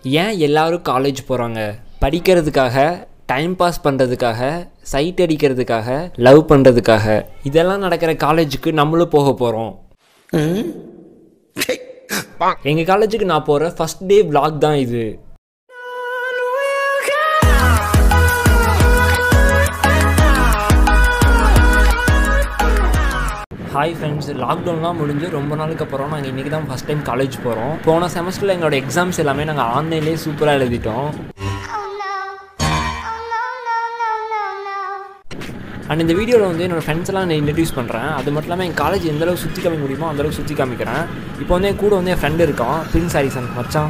ஏன் எல்லாரும் காலேஜ் போகிறாங்க படிக்கிறதுக்காக டைம் பாஸ் பண்ணுறதுக்காக சைட் அடிக்கிறதுக்காக லவ் பண்ணுறதுக்காக இதெல்லாம் நடக்கிற காலேஜுக்கு நம்மளும் போக போகிறோம் எங்கள் காலேஜுக்கு நான் போகிற ஃபஸ்ட் டே vlog தான் இது ஹாய் ஃப்ரெண்ட்ஸ் லாக்டவுன்லாம் முடிஞ்சு ரொம்ப நாளுக்கு அப்புறம் நாங்கள் இன்றைக்கி தான் ஃபஸ்ட் டைம் காலேஜ் போகிறோம் போன செமஸ்டரில் எங்களோட எக்ஸாம்ஸ் எல்லாமே நாங்கள் ஆன்லைன்லேயே சூப்பராக எழுதிட்டோம் Oh no. Oh no, no, no, no, no. And இந்த வீடியோவில் வந்து என்னோட ஃப்ரெண்ட்ஸ் எல்லாம் நான் இன்ட்ரடியூஸ் பண்ணுறேன் அது மட்டும் இல்லாமல் என் காலேஜ் எந்த அளவுக்கு சுற்றி காமிக்க முடியுமோ அந்த அளவுக்கு சுற்றி காமிக்கிறேன் இப்போ வந்து என் கூட வந்து என் ஃப்ரெண்டு இருக்கான் பிரின்ஸ் ஹாரிசன் மச்சான்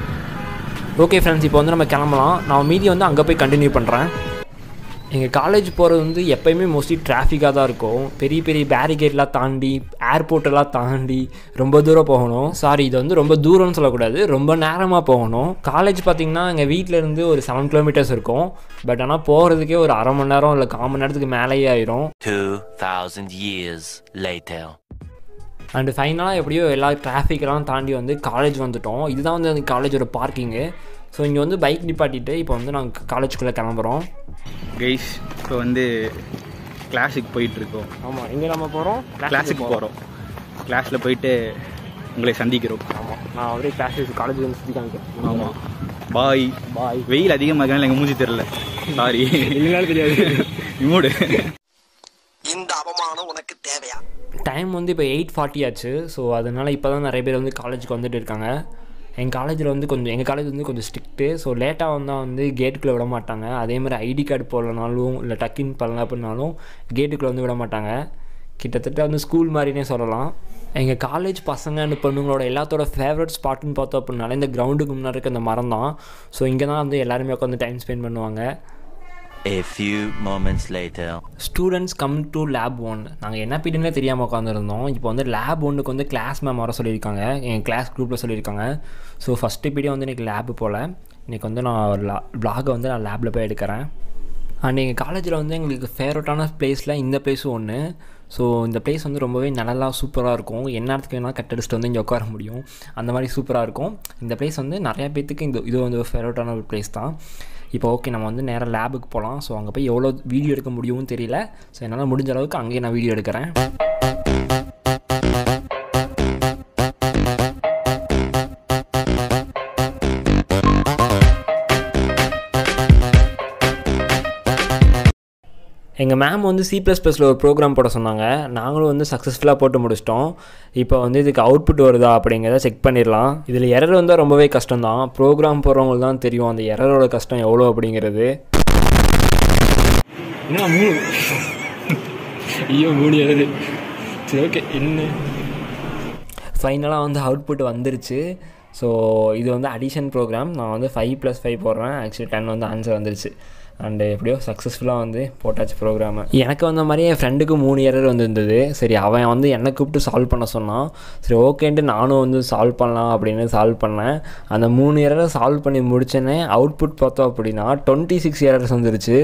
ஓகே ஃப்ரெண்ட்ஸ் இப்போ வந்து நம்ம கிளம்பலாம் நான் மீதி வந்து அங்கே போய் கண்டினியூ பண்ணுறேன் எங்கள் காலேஜ் போகிறது வந்து எப்போயுமே மோஸ்ட்லி டிராஃபிக்காக தான் இருக்கும் பெரிய பெரிய பேரிகேட்லாம் தாண்டி ஏர்போர்ட்டெல்லாம் தாண்டி ரொம்ப தூரம் போகணும் சாரி இது வந்து ரொம்ப தூரம்னு சொல்லக்கூடாது ரொம்ப நேரமாக போகணும் காலேஜ் பார்த்திங்கன்னா எங்கள் வீட்டிலேருந்து ஒரு செவன் கிலோமீட்டர்ஸ் இருக்கும் பட் ஆனால் போகிறதுக்கே ஒரு அரை மணி நேரம் இல்லை கால் மணி நேரத்துக்கு மேலேயே ஆயிரும் 2,000 years later. அண்டு ஃபைனலாக எப்படியோ எல்லா டிராஃபிக்கெல்லாம் தாண்டி வந்து காலேஜ் வந்துட்டோம் இதுதான் வந்து அந்த காலேஜோட பார்க்கிங்கு ஸோ இங்கே வந்து பைக் நிப்பாட்டிட்டு இப்போ வந்து நாங்கள் காலேஜுக்குள்ளே கிளம்புறோம் கைஸ் இப்போ வந்து கிளாஸுக்கு போயிட்டு இருக்கோம் ஆமாம் எங்கே நம்ம போகிறோம் கிளாஸுக்கு போகிறோம் கிளாஸில் போயிட்டு உங்களை சந்திக்கிறோம் ஆமாம் நான் அவரே கிளாஸ் காலேஜ் வந்து சுற்றி காமிக்கிறேன் ஆமாம் பாய் பாய் வெயில் அதிகமாக இருக்கனால எங்கள் மூஞ்சி தெரில சாரி இல்லைனாலும் தெரியாது மூடு இந்த அவமானம் உனக்கு தேவையா டைம் வந்து இப்போ எயிட் ஃபார்ட்டி ஆச்சு ஸோ அதனால் இப்போ தான் நிறைய பேர் வந்து காலேஜுக்கு வந்துட்டு இருக்காங்க எங்கள் காலேஜில் வந்து கொஞ்சம் எங்கள் காலேஜ் வந்து கொஞ்சம் ஸ்ட்ரிக்ட்டு ஸோ லேட்டாக வந்தால் வந்து கேட்டுக்குள்ளே விட மாட்டாங்க அதே மாதிரி ஐடி கார்டு போடலனாலும் இல்லை டக்கின் பண்ணல அப்படின்னாலும் கேட்டுக்குள்ளே வந்து விட மாட்டாங்க கிட்டத்தட்ட வந்து ஸ்கூல் மாதிரினே சொல்லலாம் எங்கள் காலேஜ் பசங்க அண்ட் பொண்ணுங்களோட எல்லாத்தோட ஃபேவரட் ஸ்பாட்டுன்னு பார்த்தோம் அப்படின்னாலே இந்த கிரவுண்டுக்கு முன்னாடி இருக்க இந்த மரம் தான் ஸோ இங்கே தான் வந்து எல்லாருமே உட்காந்து டைம் ஸ்பெண்ட் பண்ணுவாங்க A few moments later. Students come to lab one நாங்கள் என்ன பீரியட்னே தெரியாமல் உட்காந்துருந்தோம் இப்போ வந்து லேப் ஒன்றுக்கு வந்து கிளாஸ் மேம் வர சொல்லியிருக்காங்க என் கிளாஸ் குரூப்பில் சொல்லியிருக்காங்க ஸோ ஃபஸ்ட்டு பீரியட் வந்து இன்றைக்கி லேபு போல் இன்றைக்கி வந்து நான் ஒரு லா வ்ளாகை வந்து நான் லேபில் போய் எடுக்கிறேன் அண்ட் எங்கள் காலேஜில் வந்து எங்களுக்கு ஃபேவரட்டான பிளேஸில் இந்த பிளேஸும் ஒன்று ஸோ இந்த பிளேஸ் வந்து ரொம்பவே நல்லா சூப்பராக இருக்கும் என்ன இடத்துக்கு வேணால் கட்டடிச்சிட்டு வந்து இங்கே உட்கார முடியும் அந்த மாதிரி சூப்பராக இருக்கும் இந்த பிளேஸ் வந்து நிறையா பேர்த்துக்கு இந்த இது வந்து ஒரு ஃபேவரட்டான ஒரு பிளேஸ் தான் இப்போ ஓகே நம்ம வந்து நேராக லேபுக்கு போகலாம் ஸோ அங்கே போய் எவ்வளோ வீடியோ எடுக்க முடியும்னு தெரியல ஸோ என்னால் முடிஞ்ச அளவுக்கு அங்கேயே நான் வீடியோ எடுக்கிறேன் எங்கள் மேம் வந்து சி ப்ளஸ் ப்ளஸில் ஒரு ப்ரோக்ராம் போட சொன்னாங்க நாங்களும் வந்து சக்ஸஸ்ஃபுல்லாக போட்டு முடிச்சிட்டோம் இப்போ வந்து இதுக்கு அவுட்புட் வருதா அப்படிங்கிறத செக் பண்ணிடலாம் இதில் எரர் வந்தால் ரொம்பவே கஷ்டம் தான் ப்ரோக்ராம் போகிறவங்களுக்கு தான் தெரியும் அந்த எரரோட கஷ்டம் எவ்வளோ அப்படிங்கிறது என்ன மூணு ஐயோ மூணு எரரு சரி ஓகே என்ன ஃபைனலாக வந்து அவுட்புட் வந்துருச்சு ஸோ இது வந்து அடிஷன் ப்ரோக்ராம் நான் வந்து ஃபைவ் ப்ளஸ் ஃபைவ் போடுறேன் ஆக்சுவலி டென் வந்து ஆன்சர் வந்துருச்சு அண்டு எப்படியோ சக்ஸஸ்ஃபுல்லாக வந்து போட்டாச்சு ப்ரோக்ராமை எனக்கு வந்த மாதிரி என் ஃப்ரெண்டுக்கு மூணு எரர் வந்துருந்தது சரி அவன் வந்து என்னை கூப்பிட்டு சால்வ் பண்ண சொன்னான் சரி ஓகேன்ட்டு நானும் வந்து சால்வ் பண்ணலாம் அப்படின்னு சால்வ் பண்ணேன் அந்த மூணு எரரை சால்வ் பண்ணி முடிச்சோன்னே அவுட்புட் பார்த்தோம் அப்படின்னா டுவெண்ட்டி சிக்ஸ் எரர்ஸ் வந்துருச்சு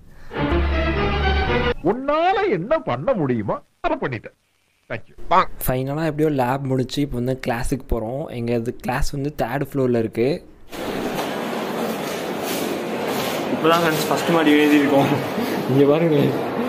உன்னால என்ன பண்ண முடியுமோ அதை பண்ணிட்டேன் தேங்க்யூ ஃபைனலாக எப்படியோ லேப் முடிச்சு இப்போ வந்து கிளாஸுக்கு போகிறோம் எங்கள் இது கிளாஸ் வந்து தேர்ட் ஃப்ளோரில் இருக்குது இப்போ தான் ஃப்ரெண்ட்ஸ் ஃபஸ்ட் மாடி எழுதியிருக்கோம் இங்கே பாருங்க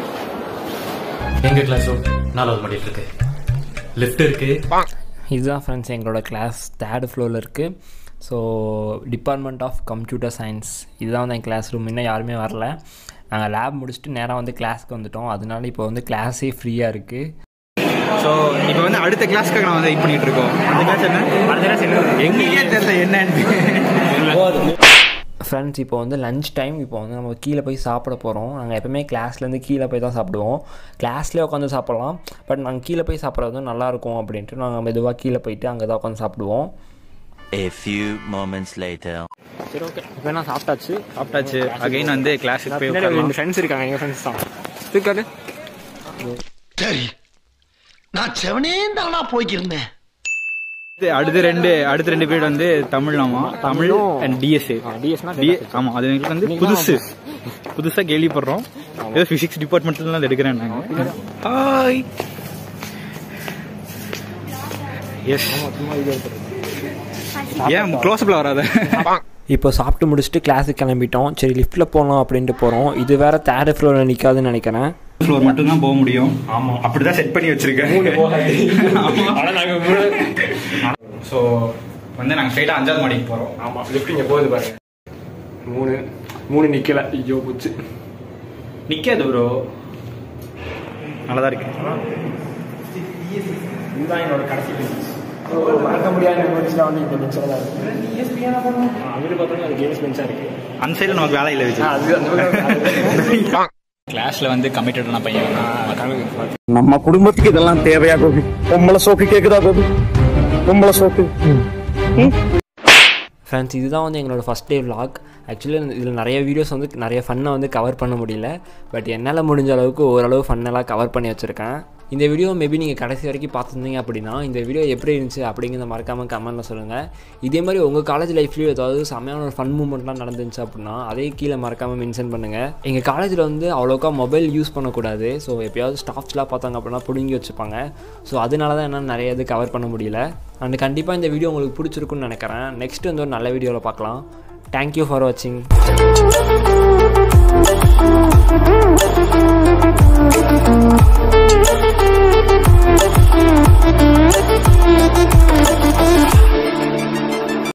எங்க கிளாஸ் ரூம் நாலாவது மாடியில் இருக்கு லிஃப்ட் இருக்கு இதுதான் ஃப்ரெண்ட்ஸ் எங்களோட கிளாஸ் தேர்ட் ஃப்ளோரில் இருக்குது so department of computer science இதுதான் வந்து என் கிளாஸ் ரூம் இன்னும் யாருமே வரல நாங்கள் லேப் முடிச்சுட்டு நேராக வந்து கிளாஸ்க்கு வந்துட்டோம் அதனால இப்போ வந்து கிளாஸே ஃப்ரீயாக இருக்குது ஸோ இப்போ வந்து அடுத்த கிளாஸ்க்காக நான் வந்து வெயிட் பண்ணிட்டு இருக்கோம் அந்த கிளாஸ் என்ன அடுத்த கிளாஸ் என்ன எங்களுக்கே தெரியல என்னன்னு ஃப்ரெண்ட்ஸ் இப்போ வந்து லஞ்ச் டைம் இப்போ வந்து நம்ம கீழே போய் சாப்பிட போகிறோம் நாங்கள் எப்பவுமே கிளாஸ்லேருந்து கீழே போய் தான் சாப்பிடுவோம் கிளாஸ்லேயே உட்காந்து சாப்பிட்லாம் பட் நாங்கள் கீழே போய் சாப்பிட்றது வந்து நல்லாயிருக்கும் அப்படின்ட்டு நாங்கள் மெதுவாக கீழே போயிட்டு அங்கே தான் உட்காந்து சாப்பிடுவோம் A few moments later. சரி ஓகே இப்போ நான் சாப்பிட்டாச்சு சாப்பிட்டாச்சு அகைன் வந்து கிளாஸுக்கு போய் உட்காரலாம். ஃப்ரெண்ட்ஸ் இருக்காங்க எங்கள் ஃப்ரெண்ட்ஸ் தான் இருக்காரு சரி நான் செவனே தானா போய்க்கிருந்தேன் அடுத்து- அடுத்த ரெண்டு அடுத்த ரெண்டு பீரியட் வந்து தமிழ்லாமா தமிழ் அண்ட் டிஎஸ் டிஎஸ்னா ஆமா அது எங்களுக்கு வந்து புதுசு புதுசா கேள்விப்படுறோம் ஏதோ பிசிக்ஸ் டிபார்ட்மெண்ட்ல அது எடுக்கிறேன் நாங்க ஹாய் எஸ் ஏன் க்ளோஸ்அப்பில் வராத இப்போ சாப்பிட்டு முடிச்சுட்டு கிளாஸுக்கு கிளம்பிட்டோம் சரி லிஃப்ட்டில் போகலாம் அப்படின்ட்டு போகிறோம் இது வேற தேர்ட் ஃப்ளோரில் நிற்காதுன்னு நினைக்கிறேன் ஃப்ளோர் மட்டும் தான் போக முடியும் ஆமா அப்படிதான் செட் பண்ணி வச்சிருக்கேன் ஸோ வந்து நாங்கள் ஸ்ட்ரைட்டாக அஞ்சாவது மாடிக்கு போகிறோம் ஆமாம் லிஃப்ட் இங்கே போகுது பாருங்க மூணு மூணு நிற்கல ஐயோ போச்சு நிற்காது ப்ரோ நல்லா தான் இருக்கு இதுதான் என்னோட கடைசி பெஞ்ச் மறக்க முடியாத மெமரிஸ்ல வந்து இந்த பெஞ்சில் தான் இருக்கு அங்கிட்டு பார்த்தோம்னா அது கேம்ஸ் பெஞ்சாக இருக்கு அந்த சைடில் நமக்கு வேலை இல்லை வச்சு அது அந்த கிளாஸில் வந்து கமிட்டடான பையன் நம்ம குடும்பத்துக்கு இதெல்லாம் தேவையா கோபி பொம்பளை சோக்கு கேக்குதா கோபி பொம்பளை சோக்கு ஃப்ரெண்ட்ஸ் இதுதான் வந்து எங்களோட ஃபஸ்ட் டே vlog ஆக்சுவலி இதில் நிறைய வீடியோஸ் வந்து நிறைய ஃபன்னை வந்து கவர் பண்ண முடியல பட் என்னால் முடிஞ்ச அளவுக்கு ஓரளவு ஃபன்னெல்லாம் கவர் பண்ணி வச்சுருக்கேன் இந்த வீடியோ மேபி நீங்கள் கடைசி வரைக்கும் பார்த்துருந்தீங்க அப்படின்னா இந்த வீடியோ எப்படி இருந்துச்சு அப்படிங்கிறத மறக்காமல் கமெண்ட்டில் சொல்லுங்கள் இதே மாதிரி உங்கள் காலேஜ் லைஃப்லேயும் ஏதாவது செம்மையான ஒரு ஃபன் மூமெண்ட்லாம் நடந்துச்சு அப்படின்னா அதே கீழே மறக்காமல் மென்ஷன் பண்ணுங்கள் எங்கள் காலேஜில் வந்து அவ்வளோக்கா மொபைல் யூஸ் பண்ணக்கூடாது ஸோ எப்பயாவது ஸ்டாஃப்ஸ்லாம் பார்த்தாங்க அப்படின்னா பிடுங்கி வச்சுப்பாங்க ஸோ அதனால தான் என்னால் நிறைய இது கவர் பண்ண முடியல அண்ட் கண்டிப்பாக இந்த வீடியோ உங்களுக்கு பிடிச்சிருக்குன்னு நினைக்கிறேன் நெக்ஸ்ட் வந்து ஒரு நல்ல வீடியோவில் பார்க்கலாம் தேங்க்யூ ஃபார் வாட்சிங்